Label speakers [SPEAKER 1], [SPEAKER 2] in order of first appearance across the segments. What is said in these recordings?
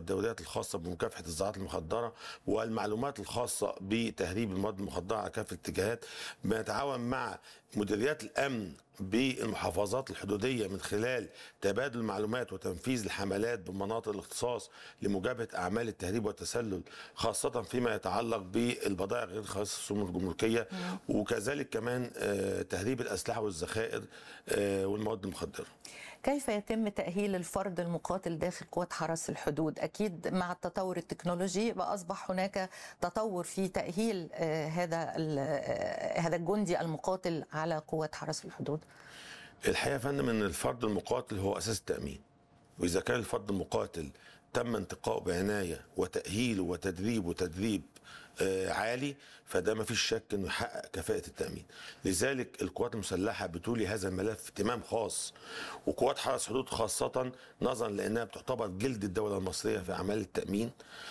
[SPEAKER 1] والدوريات الخاصه بمكافحه الزراعات المخدره والمعلومات الخاصه بتهريب المواد المخدره على كافه الاتجاهات بنتعاون مع مديريات الامن بالمحافظات الحدوديه من خلال تبادل المعلومات وتنفيذ الحملات بمناطق الاختصاص لمجابهه اعمال التهريب والتسلل خاصه فيما يتعلق بالبضائع غير خالصه السمو الجمركيه وكذلك كمان آه، تهريب الاسلحه والذخائر آه، والمواد المخدره.
[SPEAKER 2] كيف يتم تأهيل الفرد المقاتل داخل قوات حرس الحدود؟ أكيد مع التطور التكنولوجي بقى أصبح هناك تطور في تأهيل آه، هذا ال- آه، هذا الجندي المقاتل على قوات حرس الحدود.
[SPEAKER 1] الحقيقه يا فندم ان الفرد المقاتل هو اساس التامين واذا كان الفرد المقاتل تم انتقائه بعنايه وتاهيله وتدريبه تدريب آه، عالي فده ما فيش شك انه يحقق كفاءه التامين لذلك القوات المسلحه بتولي هذا الملف اهتمام خاص وقوات حرس حدود خاصه نظرا لانها بتعتبر جلد الدوله المصريه في اعمال التامين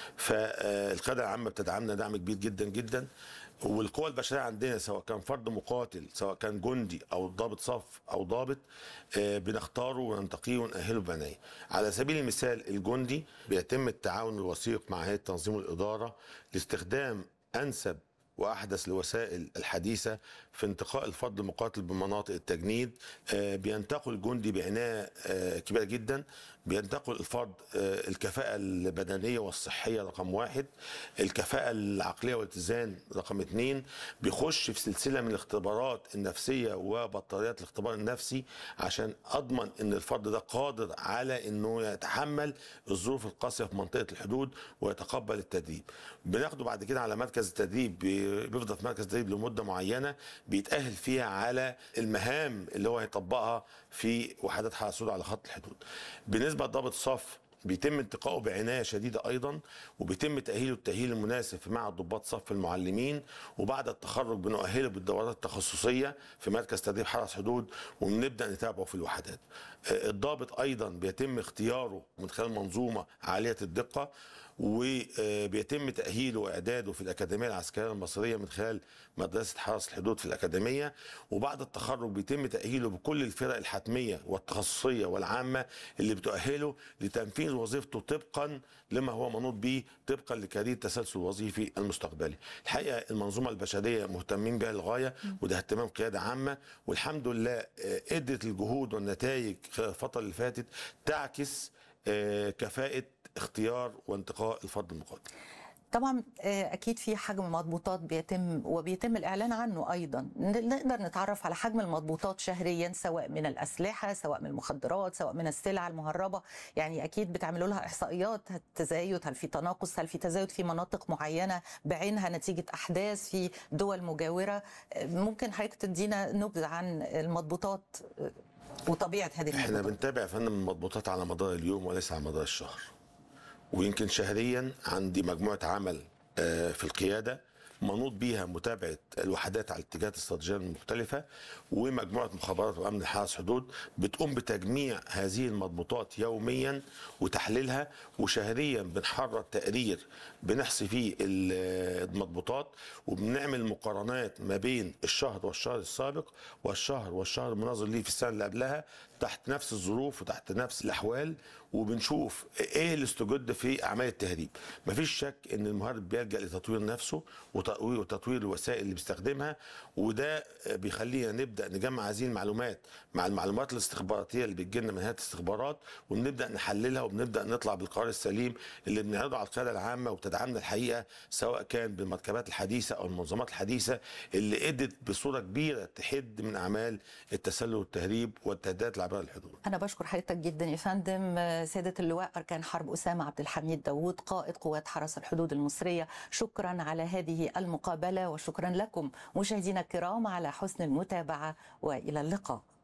[SPEAKER 1] فالقياده العامه بتدعمنا دعم كبير جدا جدا والقوى البشريه عندنا سواء كان فرد مقاتل سواء كان جندي او ضابط صف او ضابط آه، بنختاره وننتقيه ونأهله بعنايه. على سبيل المثال الجندي بيتم التعاون الوثيق مع هيئه تنظيم الاداره لاستخدام انسب واحدث الوسائل الحديثه في انتقاء الفرد المقاتل بمناطق التجنيد آه، بينتقل الجندي بعنايه آه، كبيره جدا بينتقل الفرد آه، الكفاءه البدنيه والصحيه رقم واحد الكفاءه العقليه والاتزان رقم اثنين بيخش في سلسله من الاختبارات النفسيه وبطاريات الاختبار النفسي عشان اضمن ان الفرد ده قادر على انه يتحمل الظروف القاسيه في منطقه الحدود ويتقبل التدريب بناخده بعد كده على مركز التدريب بي- بيفضل في مركز التدريب لمده معينه بيتاهل فيها على المهام اللي هو هيطبقها في وحدات حرس الحدود على خط الحدود بالنسبه لضابط الصف بيتم انتقائه بعنايه شديده ايضا وبيتم تاهيله التاهيل المناسب مع ضباط صف المعلمين وبعد التخرج بنؤهله بالدورات التخصصيه في مركز تدريب حرس حدود وبنبدا نتابعه في الوحدات. آه، الضابط ايضا بيتم اختياره من خلال منظومه عاليه الدقه وبيتم تاهيله واعداده في الاكاديميه العسكريه المصريه من خلال مدرسه حرس الحدود في الاكاديميه وبعد التخرج بيتم تاهيله بكل الفرق الحتميه والتخصصيه والعامه اللي بتؤهله لتنفيذ وظيفته طبقا لما هو منوط به طبقا لكارير التسلسل الوظيفي المستقبلي. الحقيقه المنظومه البشريه مهتمين بها للغايه وده اهتمام قياده عامه والحمد لله آه، ادت الجهود والنتائج خلال الفتره اللي فاتت تعكس آه، كفاءه اختيار وانتقاء الفرد المقاتل.
[SPEAKER 2] طبعا آه، اكيد في حجم مضبوطات بيتم وبيتم الاعلان عنه ايضا ن- نقدر نتعرف على حجم المضبوطات شهريا سواء من الاسلحه سواء من المخدرات سواء من السلع المهربه يعني اكيد بتعملوا لها احصائيات هل تزايد هل في تناقص هل في تزايد في مناطق معينه بعينها نتيجه احداث في دول مجاوره آه، ممكن حضرتك تدينا نبذه عن المضبوطات آه، وطبيعه هذه
[SPEAKER 1] احنا
[SPEAKER 2] المضبوطات
[SPEAKER 1] بنتابع يا فندم المضبوطات على مدار اليوم وليس على مدار الشهر ويمكن شهريا عندي مجموعه عمل آه، في القياده منوط بيها متابعه الوحدات على الاتجاهات الاستراتيجيه المختلفه ومجموعه مخابرات وامن الحرس حدود بتقوم بتجميع هذه المضبوطات يوميا وتحليلها وشهريا بنحرر تقرير بنحصي فيه ال- المضبوطات وبنعمل مقارنات ما بين الشهر والشهر السابق والشهر والشهر المناظر ليه في السنه اللي قبلها تحت نفس الظروف وتحت نفس الاحوال وبنشوف ايه اللي استجد في اعمال التهريب مفيش شك ان المهرب بيلجا لتطوير نفسه وتطوير وتطوير الوسائل اللي بيستخدمها وده بيخلينا نبدا نجمع هذه المعلومات مع المعلومات الاستخباراتيه اللي بتجيلنا من هيئه الاستخبارات وبنبدا نحللها وبنبدا نطلع بالقرار السليم اللي بنعرضه على القياده العامه وبتدعمنا الحقيقه سواء كان بالمركبات الحديثه او المنظمات الحديثه اللي ادت بصوره كبيره تحد من اعمال التسلل والتهريب والتهديدات العباره الحدود
[SPEAKER 2] أنا بشكر حضرتك جدا يا فندم سيادة اللواء أركان حرب أسامة عبد الحميد داوود قائد قوات حرس الحدود المصرية شكرا على هذه المقابلة وشكرا لكم مشاهدينا الكرام على حسن المتابعة وإلى اللقاء